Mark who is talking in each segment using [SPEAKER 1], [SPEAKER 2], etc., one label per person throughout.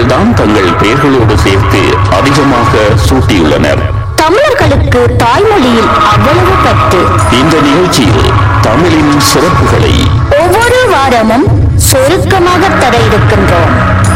[SPEAKER 1] தான் தங்கள் பெயர்களோடு சேர்த்து அதிகமாக சூட்டியுள்ளனர்
[SPEAKER 2] தமிழர்களுக்கு தாய்மொழியில் அவ்வளவு பற்று
[SPEAKER 1] இந்த நிகழ்ச்சியில் தமிழின் சிறப்புகளை
[SPEAKER 2] ஒவ்வொரு வாரமும் சுருக்கமாக தர இருக்கின்றோம்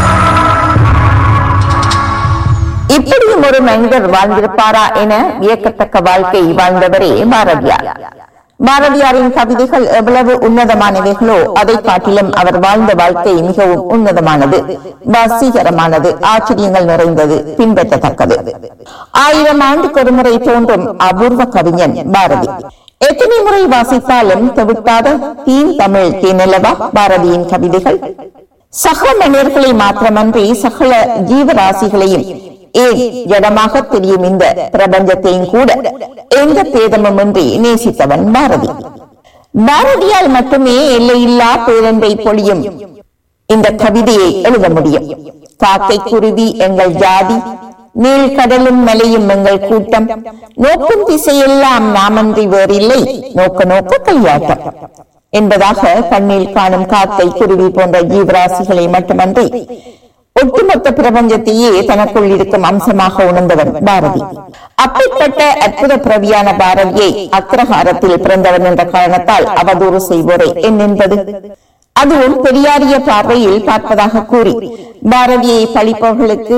[SPEAKER 3] இப்படியும் ஒரு மனிதர் வாழ்ந்திருப்பாரா என வியக்கத்தக்க வாழ்க்கை வாழ்ந்தவரே பாரதியார் பாரதியாரின் கவிதைகள் எவ்வளவு உன்னதமானவைகளோ அதை காட்டிலும் அவர் வாழ்ந்த வாழ்க்கை மிகவும் உன்னதமானது வசீகரமானது ஆச்சரியங்கள் நிறைந்தது பின்பற்றத்தக்கது ஆயிரம் ஆண்டுக்கு ஒரு முறை தோன்றும் அபூர்வ கவிஞன் பாரதி எத்தனை முறை வாசித்தாலும் தவிர்க்காத தீன் தமிழ் தேனல்லவா பாரதியின் கவிதைகள் சக மனிதர்களை மாத்திரமன்றி சகல ஜீவராசிகளையும் ஏன் ஜடமாக தெரியும் இந்த பிரபஞ்சத்தையும் கூட எந்த பேதமும் இன்றி நேசித்தவன் பாரதி பாரதியால் மட்டுமே எல்லையில்லா பேரன்பை பொழியும் இந்த கவிதையை எழுத முடியும் காக்கை குருவி எங்கள் ஜாதி நீள் கடலும் மலையும் எங்கள் கூட்டம் நோக்கும் திசையெல்லாம் நாமன்றி வேறில்லை நோக்க நோக்க கையாட்டம் என்பதாக கண்ணில் காணும் காக்கை குருவி போன்ற ஜீவராசிகளை மட்டுமன்றி ஒட்டுமொத்த பிரபஞ்சத்தையே தனக்குள் இருக்கும் அம்சமாக உணர்ந்தவன் பாரதி அப்படிப்பட்ட அற்புத பிறவியான பாரதியை அக்ரஹாரத்தில் பிறந்தவன் என்ற காரணத்தால் அவதூறு செய்வோரை என்னென்பது அதுவும் பெரியாரிய பார்வையில் பார்ப்பதாக கூறி பாரதியை பழிப்பவர்களுக்கு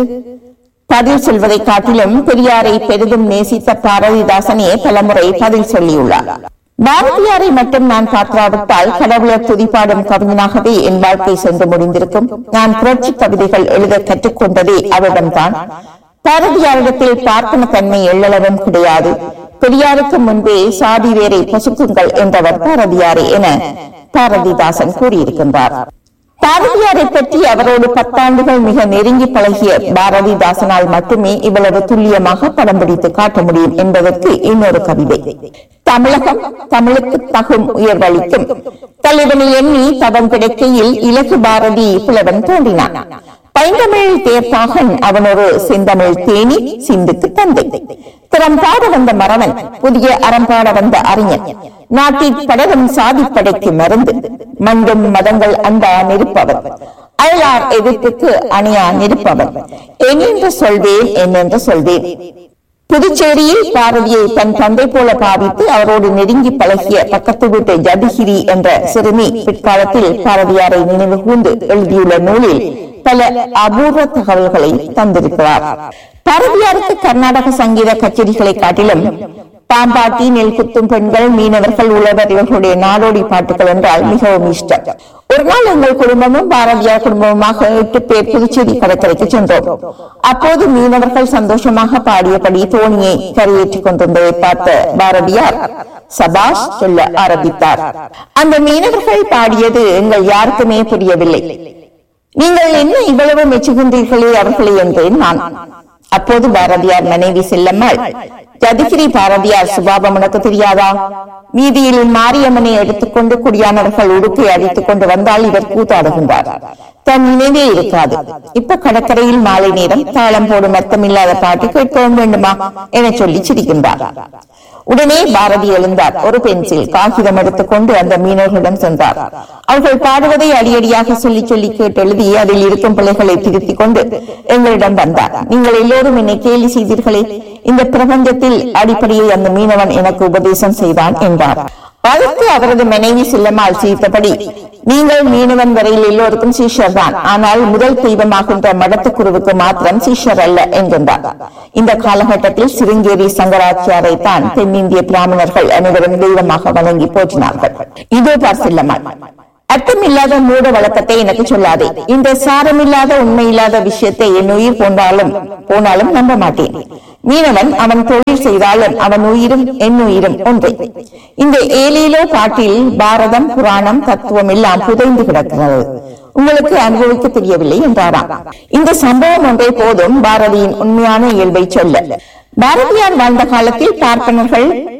[SPEAKER 3] பதில் சொல்வதை காட்டிலும் பெரியாரை பெரிதும் நேசித்த பாரதிதாசனே பலமுறை பதில் சொல்லியுள்ளார் பாரதியாரை மட்டும் நான் பார்க்காவிட்டால் கடவுளர் துதிப்பாடும் கவிஞனாகவே என் வாழ்க்கை சென்று முடிந்திருக்கும் நான் புரட்சி கவிதைகள் எழுத கற்றுக்கொண்டதே அவரிடம்தான் பாரதியாரிடத்தில் பார்ப்பன தன்மை எள்ளளவும் கிடையாது பெரியாருக்கு முன்பே சாதி வேரை பசுக்குங்கள் என்றவர் பாரதியாரே என பாரதிதாசன் கூறியிருக்கின்றார் பாரதியாரை பற்றி அவரோடு பத்தாண்டுகள் மிக நெருங்கி பழகிய பாரதிதாசனால் மட்டுமே இவ்வளவு துல்லியமாக படம் பிடித்து காட்ட முடியும் என்பதற்கு இன்னொரு கவிதை தமிழகம் தமிழுக்கு தகும் உயர்வளிக்கும் தலைவனை எண்ணி தவம் கிடைக்கையில் இலகு பாரதி புலவன் தோன்றினான் பைந்தமிழ் தேர்ப்பாகன் அவன் ஒரு செந்தமிழ் தேனி சிந்துக்கு தந்தை திறம் பாட வந்த மறவன் புதிய அறம் பாட வந்த அறிஞன் நாட்டில் படரும் சாதி படைக்கு மருந்து மண்டும் மதங்கள் அண்டா நிற்பவன் அயலார் எதிர்ப்புக்கு அணியா நிற்பவன் என்னென்று சொல்வேன் என்னென்று சொல்வேன் புதுச்சேரியில் பாரதியை தன் தந்தை போல பாவித்து அவரோடு நெருங்கி பழகிய பக்கத்து வீட்டு ஜதிகிரி என்ற சிறுமி பிற்காலத்தில் பாரதியாரை நினைவு கூர்ந்து எழுதியுள்ள நூலில் பல அபூர்வ தகவல்களை தந்திருக்கிறார் பாரதியாருக்கு கர்நாடக சங்கீத கச்சேரிகளை காட்டிலும் பாம்பாட்டி நெல் குத்தும் பெண்கள் மீனவர்கள் உழவர் இவர்களுடைய நாடோடி பாட்டுகள் என்றால் மிகவும் இஷ்டம் ஒரு நாள் எங்கள் குடும்பமும் பாரதியார் குடும்பமுமாக எட்டு பேர் புதுச்சேரி கடற்கரைக்கு சென்றோம் அப்போது மீனவர்கள் சந்தோஷமாக பாடியபடி தோணியை கரையேற்றிக் கொண்டிருந்ததை பார்த்த பாரதியார் சபாஷ் சொல்ல ஆரம்பித்தார் அந்த மீனவர்கள் பாடியது எங்கள் யாருக்குமே புரியவில்லை நீங்கள் என்ன இவ்வளவு மெச்சுகின்றீர்களே அவர்களே என்றேன் நான் அப்போது பாரதியார் மனைவி செல்லம்மாள் ஜதிகிரி பாரதியார் சுபாவம் உனக்கு தெரியாதா வீதியில் மாரியம்மனை எடுத்துக்கொண்டு குடியானவர்கள் உடுக்கை அடித்துக் கொண்டு வந்தால் இவர் கூத்தாடுகின்றார் தன் நினைவே இருக்காது இப்ப கடற்கரையில் மாலை நேரம் தாளம் போடும் அர்த்தமில்லாத பாட்டு கேட்கவும் வேண்டுமா என சொல்லி சிரிக்கின்றார் உடனே பாரதி எழுந்தார் ஒரு பென்சில் காகிதம் எடுத்துக்கொண்டு அந்த மீனவர்களிடம் சென்றார் அவர்கள் பாடுவதை அடியடியாக சொல்லி சொல்லி கேட்டு எழுதி அதில் இருக்கும் பிள்ளைகளை திருத்திக் கொண்டு எங்களிடம் வந்தார் நீங்கள் எல்லோரும் என்னை கேலி செய்தீர்களே இந்த பிரபஞ்சத்தில் அடிப்படையில் அந்த மீனவன் எனக்கு உபதேசம் செய்தான் என்றார் அதற்கு அவரது மனைவி செல்லம்மாள் சிரித்தபடி நீங்கள் மீனவன் வரையில் எல்லோருக்கும் சீஷர் தான் ஆனால் முதல் தெய்வமாகின்ற மடத்துக்குருவுக்கு மாத்திரம் சீஷர் அல்ல என்கின்றார் இந்த காலகட்டத்தில் சிருங்கேரி சங்கராச்சாரை தான் தென்னிந்திய பிராமணர்கள் அனைவரும் தெய்வமாக வணங்கி போற்றினார்கள் இதோ பார் செல்லம்மாள் அர்த்தமில்லாத மூட வழக்கத்தை எனக்கு சொல்லாதே இந்த சாரமில்லாத உண்மையில்லாத விஷயத்தை என் உயிர் போனாலும் போனாலும் நம்ப மாட்டேன் மீனவன் அவன் தொழில் செய்தாலும் அவன் உயிரும் என் உயிரும் ஒன்றே இந்த ஏலிலோ பாட்டில் பாரதம் புராணம் தத்துவம் எல்லாம் புதைந்து கிடக்கிறது உங்களுக்கு அனுபவிக்க தெரியவில்லை என்றாராம் இந்த சம்பவம் ஒன்றே போதும் பாரதியின் உண்மையான இயல்பை சொல்ல பாரதியார் வாழ்ந்த காலத்தில் பார்ப்பனர்கள்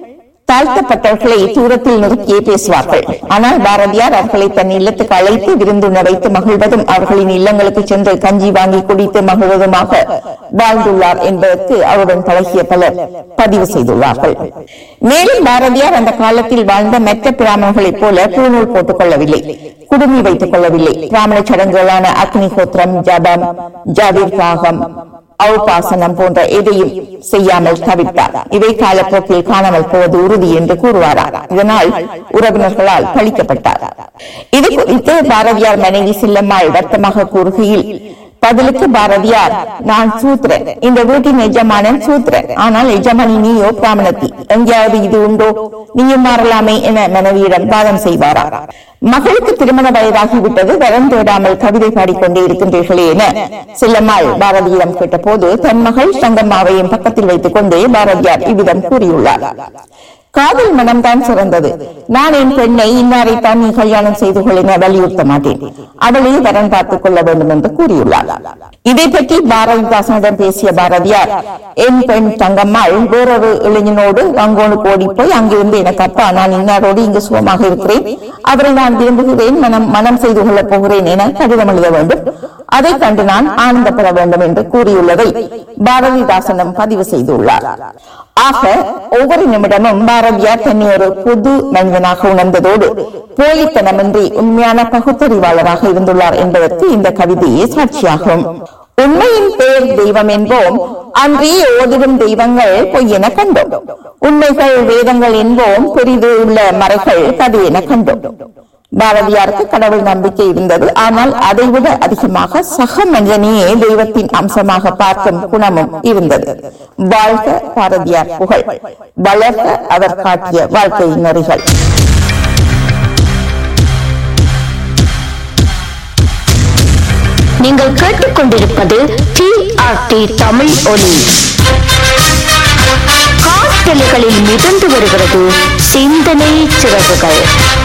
[SPEAKER 3] தாழ்த்தப்பட்டவர்களை தூரத்தில் நிறுத்தியே பேசுவார்கள் ஆனால் பாரதியார் அவர்களை தன் இல்லத்துக்கு அழைத்து விருந்துண்ண வைத்து மகிழ்வதும் அவர்களின் இல்லங்களுக்கு சென்று கஞ்சி வாங்கி குடித்து மகிழ்வதுமாக வாழ்ந்துள்ளார் என்பதற்கு அவருடன் பழகிய பலர் பதிவு செய்துள்ளார்கள் மேலும் பாரதியார் அந்த காலத்தில் வாழ்ந்த மற்ற பிராமணர்களைப் போல பூநூல் போட்டுக் கொள்ளவில்லை குடுமி வைத்துக் கொள்ளவில்லை பிராமண சடங்குகளான அக்னிஹோத்திரம் ஜபம் ஜாவிர் காகம் அவுபாசனம் போன்ற எதையும் செய்யாமல் தவிர்த்தார் இவை காலப்போக்கில் காணாமல் போவது உறுதி என்று கூறுவாராம் இதனால் உறவினர்களால் பழிக்கப்பட்டார் இது குறித்து பாரதியார் மனைவி செல்லம்மாள் வருத்தமாக கூறுகையில் பதிலுக்கு பாரதியார் நான் சூத்திரன் இந்த வீட்டின் எஜமானன் சூத்திரன் ஆனால் எஜமானி நீயோ பிராமணத்தி எங்கேயாவது இது உண்டோ நீயும் மாறலாமே என மனைவியிடம் வாதம் செய்வாரா மகளுக்கு திருமண வயதாகிவிட்டது வரம் தேடாமல் கவிதை பாடிக்கொண்டே இருக்கின்றீர்களே என செல்லம்மாள் பாரதியிடம் கேட்டபோது தன் மகள் தங்கம்மாவையும் பக்கத்தில் வைத்துக் கொண்டே பாரதியார் இவ்விதம் கூறியுள்ளார் காதல் மனம்தான் சிறந்தது நான் என் பெண்ணை இன்னாரைத்தான் நீ கல்யாணம் செய்து கொள்ள என வலியுறுத்த மாட்டேன் அவளே வரன் பார்த்துக் கொள்ள வேண்டும் என்று கூறியுள்ளார் இதை பற்றி பாரதிதாசனிடம் பேசிய பாரதியார் என் பெண் தங்கம்மாள் வேறொரு இளைஞனோடு அங்கோனுக்கு ஓடி போய் அங்கிருந்து எனக்கு அப்பா நான் இன்னாரோடு இங்கு சுகமாக இருக்கிறேன் அவரை நான் விரும்புகிறேன் மனம் மனம் செய்து கொள்ளப் போகிறேன் என கடிதம் எழுத வேண்டும் அதை கண்டு நான் ஆனந்தப்பட வேண்டும் என்று கூறியுள்ளதை பாரதிதாசனம் பதிவு செய்துள்ளார் ஆக ஒவ்வொரு நிமிடமும் பாரதியார் தன்னை ஒரு பொது மனிதனாக உணர்ந்ததோடு போலித்தனமின்றி உண்மையான பகுத்தறிவாளராக இருந்துள்ளார் என்பதற்கு இந்த கவிதையே சாட்சியாகும் உண்மையின் பேர் தெய்வம் என்போம் அன்றே ஓதிடும் தெய்வங்கள் பொய்யென கண்டோம் உண்மைகள் வேதங்கள் என்போம் பெரிது உள்ள மறைகள் கதையென கண்டோம் பாரதியாருக்கு கடவுள் நம்பிக்கை இருந்தது ஆனால் அதைவிட அதிகமாக சக மனிதனையே தெய்வத்தின் அம்சமாக பார்க்கும் குணமும் இருந்தது வாழ்க பாரதியார் புகழ் வளர்க அவர் காட்டிய வாழ்க்கை நெறிகள்
[SPEAKER 2] நீங்கள் கேட்டுக்கொண்டிருப்பது டி ஆர் டி தமிழ் ஒலி காற்றலைகளில் மிதந்து வருகிறது சிந்தனை சிறகுகள்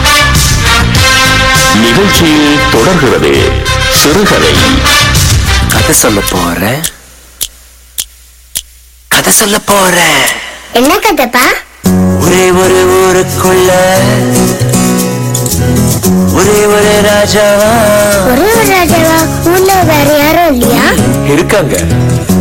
[SPEAKER 1] நிகழ்ச்சியில் தொடர்கிறது சிறுகதை
[SPEAKER 4] கதை சொல்ல போறேன் கதை சொல்ல போறேன்
[SPEAKER 2] என்ன கதைப்பா
[SPEAKER 4] ஒரே ஒரு ஊருக்குள்ள ஒரே ஒரு ராஜாவா
[SPEAKER 2] ஒரே ஒரு ராஜாவா ஊர்ல வேற யாரும் இல்லையா
[SPEAKER 4] இருக்காங்க